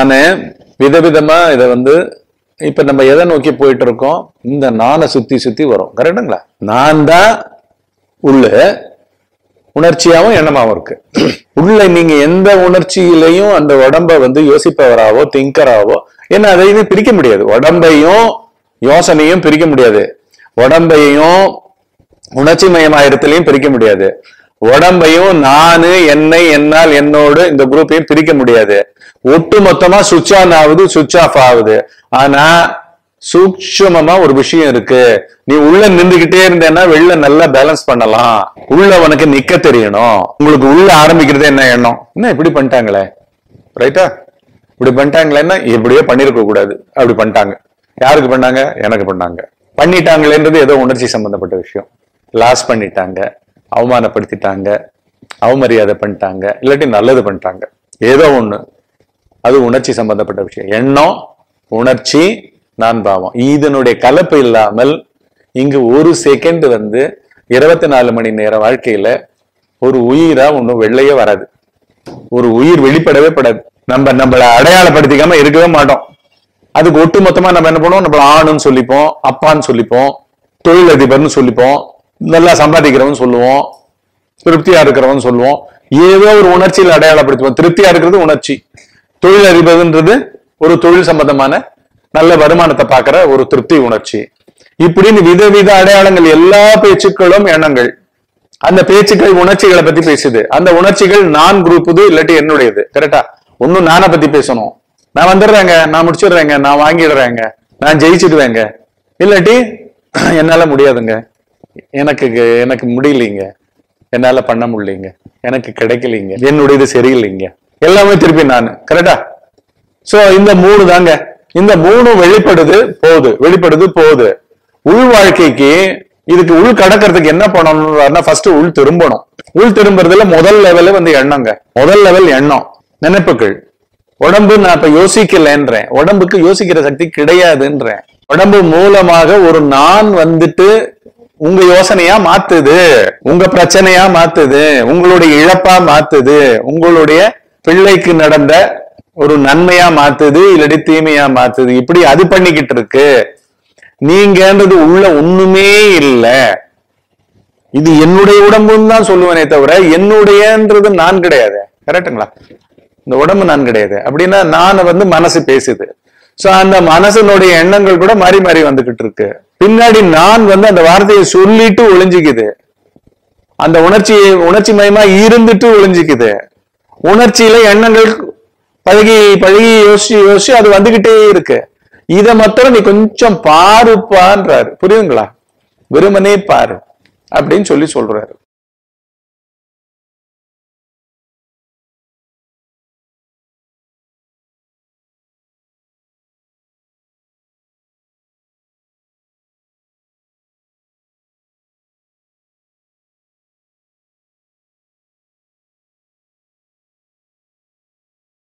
நானு விதவிதமா இதை வந்து இப்ப நம்ம எதை நோக்கி போயிட்டு இருக்கோம் இந்த நானை சுத்தி சுத்தி வரும் கரெக்டுங்களா நான் தான் உள்ள உணர்ச்சியாவும் எண்ணமாவும் இருக்கு உள்ள நீங்க எந்த உணர்ச்சியிலையும் அந்த உடம்ப வந்து யோசிப்பவராவோ திங்கராவோ ஏன்னா அதை இது பிரிக்க முடியாது உடம்பையும் யோசனையும் பிரிக்க முடியாது உடம்பையும் உணர்ச்சி மயமாயிரத்திலையும் பிரிக்க முடியாது உடம்பையும் நானு என்னை என்னால் என்னோடு இந்த குரூப்பையும் பிரிக்க முடியாது ஒட்டு மொத்தமா சுவிட்ச் ஆன் ஆகுது சுவிட்ச் ஆஃப் ஆகுது ஆனா சூக்ஷ்மமா ஒரு விஷயம் இருக்கு நீ உள்ள நின்றுகிட்டே இருந்தேன்னா வெளில நல்லா பேலன்ஸ் பண்ணலாம் உள்ள உனக்கு நிக்க தெரியணும் உங்களுக்கு உள்ள ஆரம்பிக்கிறது என்ன எண்ணம் என்ன இப்படி பண்ணிட்டாங்களே ரைட்டா இப்படி பண்ணிட்டாங்களேன்னா எப்படியோ பண்ணிருக்க கூடாது அப்படி பண்ணிட்டாங்க யாருக்கு பண்ணாங்க எனக்கு பண்ணாங்க பண்ணிட்டாங்களேன்றது ஏதோ உணர்ச்சி சம்பந்தப்பட்ட விஷயம் லாஸ் பண்ணிட்டாங்க அவமானப்படுத்திட்டாங்க அவமரியாதை பண்ணிட்டாங்க இல்லாட்டி நல்லது பண்ணிட்டாங்க ஏதோ ஒண்ணு அது உணர்ச்சி சம்பந்தப்பட்ட விஷயம் எண்ணம் உணர்ச்சி நான் பாவம் இதனுடைய கலப்பு இல்லாமல் இங்கு ஒரு செகண்ட் வந்து இருபத்தி நாலு மணி நேர வாழ்க்கையில ஒரு உயிரா ஒண்ணும் வெள்ளையே வராது ஒரு உயிர் வெளிப்படவே படாது நம்ம நம்மளை அடையாளப்படுத்திக்காம இருக்கவே மாட்டோம் அதுக்கு ஒட்டு மொத்தமா நம்ம என்ன பண்ணுவோம் நம்மள ஆணுன்னு சொல்லிப்போம் அப்பான்னு சொல்லிப்போம் தொழிலதிபர்னு சொல்லிப்போம் நல்லா சம்பாதிக்கிறவன் சொல்லுவோம் திருப்தியா இருக்கிறவன் சொல்லுவோம் ஏதோ ஒரு உணர்ச்சியில் அடையாளப்படுத்துவோம் திருப்தியா இருக்கிறது உணர்ச்சி தொழிலதிபர்ன்றது ஒரு தொழில் சம்பந்தமான நல்ல வருமானத்தை பார்க்கிற ஒரு திருப்தி உணர்ச்சி இப்படின்னு விதவித அடையாளங்கள் எல்லா பேச்சுக்களும் எண்ணங்கள் அந்த பேச்சுக்கள் உணர்ச்சிகளை பத்தி பேசுது அந்த உணர்ச்சிகள் நான் குரூப்புது இல்லாட்டி என்னுடையது கரெக்டா ஒன்னும் நானை பத்தி பேசணும் நான் வந்துடுறேங்க நான் முடிச்சிடுறேங்க நான் வாங்கிடுறேங்க நான் ஜெயிச்சிடுவேங்க இல்லாட்டி என்னால முடியாதுங்க எனக்கு எனக்கு முடியலைங்க என்னால பண்ண முடியலைங்க எனக்கு கிடைக்கலைங்க என்னுடையது சரியில்லைங்க எல்லாமே திருப்பி நான் கரெக்டா சோ இந்த மூணு தாங்க இந்த மூணு வெளிப்படுது போகுது வெளிப்படுது போகுது உள் வாழ்க்கைக்கு இதுக்கு உள் கடக்கிறதுக்கு என்ன பண்ணணும்னா ஃபர்ஸ்ட் உள் திரும்பணும் உள் திரும்புறதுல முதல் லெவல் வந்து எண்ணங்க முதல் லெவல் எண்ணம் நினைப்புகள் உடம்பு நான் இப்ப யோசிக்கலன்றேன் உடம்புக்கு யோசிக்கிற சக்தி கிடையாதுன்றேன் உடம்பு மூலமாக ஒரு நான் வந்துட்டு உங்க யோசனையா மாத்துது உங்க பிரச்சனையா மாத்துது உங்களுடைய இழப்பா மாத்துது உங்களுடைய பிள்ளைக்கு நடந்த ஒரு நன்மையா மாத்துது இல்லாட்டி தீமையா மாத்துது இப்படி அது பண்ணிக்கிட்டு இருக்கு நீங்கன்றது உள்ள ஒண்ணுமே இல்ல இது என்னுடைய உடம்புன்னு தான் சொல்லுவேனே தவிர என்னுடையன்றது நான் கிடையாது கரெக்டுங்களா இந்த உடம்பு நான் கிடையாது அப்படின்னா நான் வந்து மனசு பேசுது சோ அந்த மனசனுடைய எண்ணங்கள் கூட மாறி மாறி வந்துகிட்டு இருக்கு பின்னாடி நான் வந்து அந்த வார்த்தையை சொல்லிட்டு ஒளிஞ்சுக்குது அந்த உணர்ச்சி உணர்ச்சி மயமா இருந்துட்டு ஒளிஞ்சுக்குது உணர்ச்சியில எண்ணங்கள் பழகி பழகி யோசிச்சு யோசிச்சு அது வந்துகிட்டே இருக்கு இத மாத்திரம் நீ கொஞ்சம் பாருப்பான்றாரு புரியுதுங்களா வெறுமனே பாரு அப்படின்னு சொல்லி சொல்றாரு